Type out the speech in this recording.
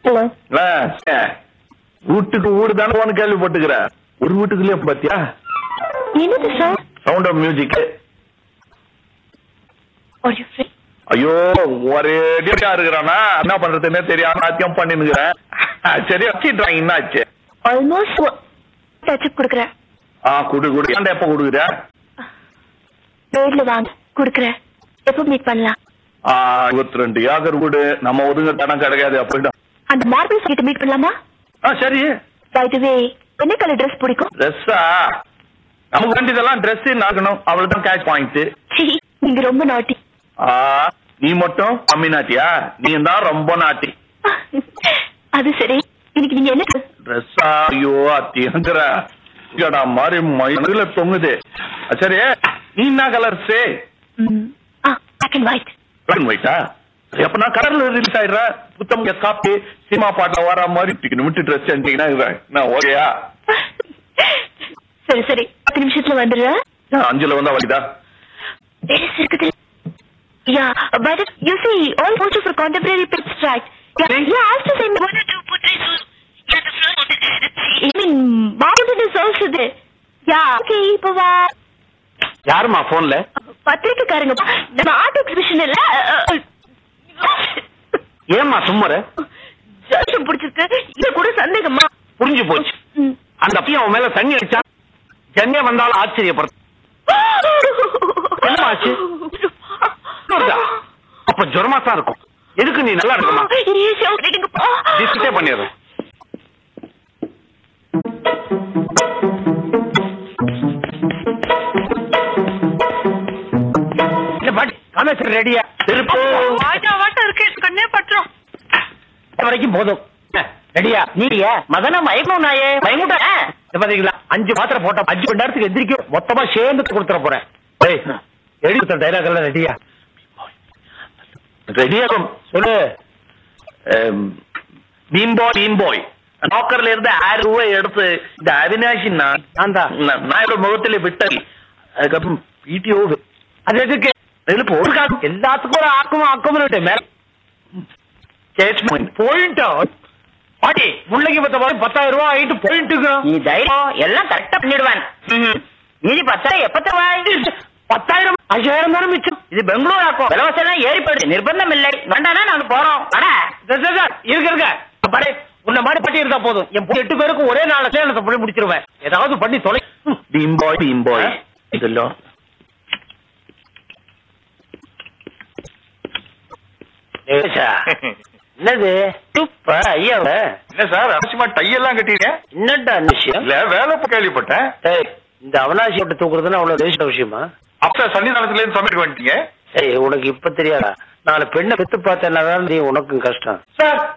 Hello ஆ, சே. வீட்டுக்கு வீடு தானே போன கேள்விப்பட்டுக்கிற ஒரு வீட்டுக்குள்ளே பாத்தியா என்னது sir sound of music are you free ஐயோ ஒரே டியா இருக்கிறானா என்ன பண்றதுன்னே தெரியாம நாத்தியம் பண்ணினுக்கிறேன் சரி வச்சிட்டாங்க என்னாச்சு ஆல்மோஸ்ட் டச் கொடுக்குறேன் ஆ குடு குடு ஏன்டா எப்ப குடுக்குற நேர்ல வாங்க கொடுக்குறேன் எப்போ மீட் பண்ணலாம் ஆ இருபத்தி ரெண்டு ஏக்கர் வீடு நம்ம ஒதுங்க தடம் கிடைக்காது அப்படின்னா அந்த மார்பிள் கிட்ட மீட் பண்ணலாமா ஆ சரி பை தி வே என்ன கலர் ட்ரெஸ் பிடிக்கும் ட்ரெஸ்ஸா நமக்கு வேண்டியதெல்லாம் ட்ரெஸ் நாக்கணும் அவ்வளவுதான் கேஷ் பாயிண்ட் சீ நீங்க ரொம்ப நாட்டி ஆ நீ மட்டும் கம்மி நாட்டியா நீ தான் ரொம்ப நாட்டி அது சரி இன்னைக்கு நீங்க என்ன ட்ரெஸ்ஸா ஐயோ அத்தியங்கிற இதடா மாதிரி மயில தொங்குது ஆ, சரி நீ என்ன கலர் சே ம், ஆ பிளாக் அண்ட் ஒயிட் பிளான் ஒயிட்டா அப்ப நான் கலர்ல ரிலீஸ் ஆயிடுறேன் புத்தம் காப்பி சினிமா பாட்டுல வர மாதிரி டிக்கெட் விட்டு ட்ரெஸ் நான் ஓகேயா சரி சரி பத்து நிமிஷத்துல வந்துடுறேன் அஞ்சுல வந்தா வலிதா பெருசு இருக்குது Yeah, but it, you see, all photos for contemporary pictures, right? Yeah, See? yeah, I have to send one or two portraits. So, yeah, the floor. I mean, Mountain is also there. Yeah, okay, இப்போ வா யாருமா போன்ல பத்திரிக்கைக்காரங்க நம்ம art exhibition இல்ல ஏமா சும்மர ஜோஷம் பிடிச்சிருக்கு இது கூட சந்தேகமா புரிஞ்சு போச்சு ம். அந்த பையன் அவன் மேல தண்ணி அடிச்சா ஜன்னே வந்தாலும் ஆச்சரியப்படுத்த என்னம்மா ஆச்சு? வருதா? அப்ப ஜுரமா தான் இருக்கும் எதுக்கு நீ நல்லா இருக்குமா ஈஸியா விட்டுடுங்கப்பா. டிஸ்கட்டே பண்ணிடுறேன் இல்ல பாட்டி காமேஸ்வரர் ரெடியா திருப்பு வாட்டா வாட்டா இருக்கு கண்ணே பட்டுரும் வரைக்கும் போதும் ரெடியா நீங்க மதன மயக்கம் நாயே மயங்கிட்ட பாத்தீங்களா அஞ்சு மாத்திரை போட்ட அஞ்சு மணி நேரத்துக்கு எந்திரிக்கும் மொத்தமா சேர்ந்து கொடுத்துட போறேன் ஏய் ரெடி கொடுத்த டைலாக் எல்லாம் ரெடியா ரெடியாகும் சொல்லு பீம்போய் பீம்போய் நாக்கர்ல இருந்து ஆயிரம் ரூபாய் எடுத்து இந்த அவினாஷி நான் நான் தான் நான் நாயோட முகத்துல விட்டல் அதுக்கப்புறம் பிடிஓ அது எதுக்கு எழுப்பு ஒரு காசு எல்லாத்துக்கும் ஒரு ஆக்கும் ஆக்கும் மேல ஸ்டேட்மெண்ட் போயிட்டா பாட்டி முள்ளைக்கு பத்த மாதிரி பத்தாயிரம் ரூபாய் ஆயிட்டு போயிட்டுங்க நீ தைரியம் எல்லாம் கரெக்டா பண்ணிடுவான் மீதி பத்தாயிரம் எப்ப தருவாய் பத்தாயிரம் ஐயாயிரம் தானே மிச்சம் இது பெங்களூர் ஆக்கும் விலவாசி எல்லாம் ஏறி போயிடுது நிர்பந்தம் இல்லை வேண்டானா நாங்க போறோம் அடா சார், சார், சார், இருக்க இருக்க பாரு உன்ன மாதிரி பட்டி இருந்தா போதும் என் பொண்ணு எட்டு பேருக்கும் ஒரே நாள்ல சேலத்தை பண்ணி முடிச்சிருவேன் ஏதாவது பண்ணி தொலை பீம்போய் பீம்போய் ஆ? இதெல்லாம் என்னது துப்ப ஐயா என்ன சார் அவசியமா டையெல்லாம் கட்டிருக்கேன் என்னடா விஷயம் இல்ல வேலை இப்ப கேள்விப்பட்டேன் ஏய், இந்த அவனாசி விட்டு தூக்குறதுன்னு அவ்வளவு தேசிய விஷயமா அப்ப சன்னிதானத்துல இருந்து சமைக்க வந்துட்டீங்க ஏய் உனக்கு இப்ப தெரியாதா நாலு பெண்ணை பெத்து பார்த்தேன்னா நீ உனக்கும் கஷ்டம் சார்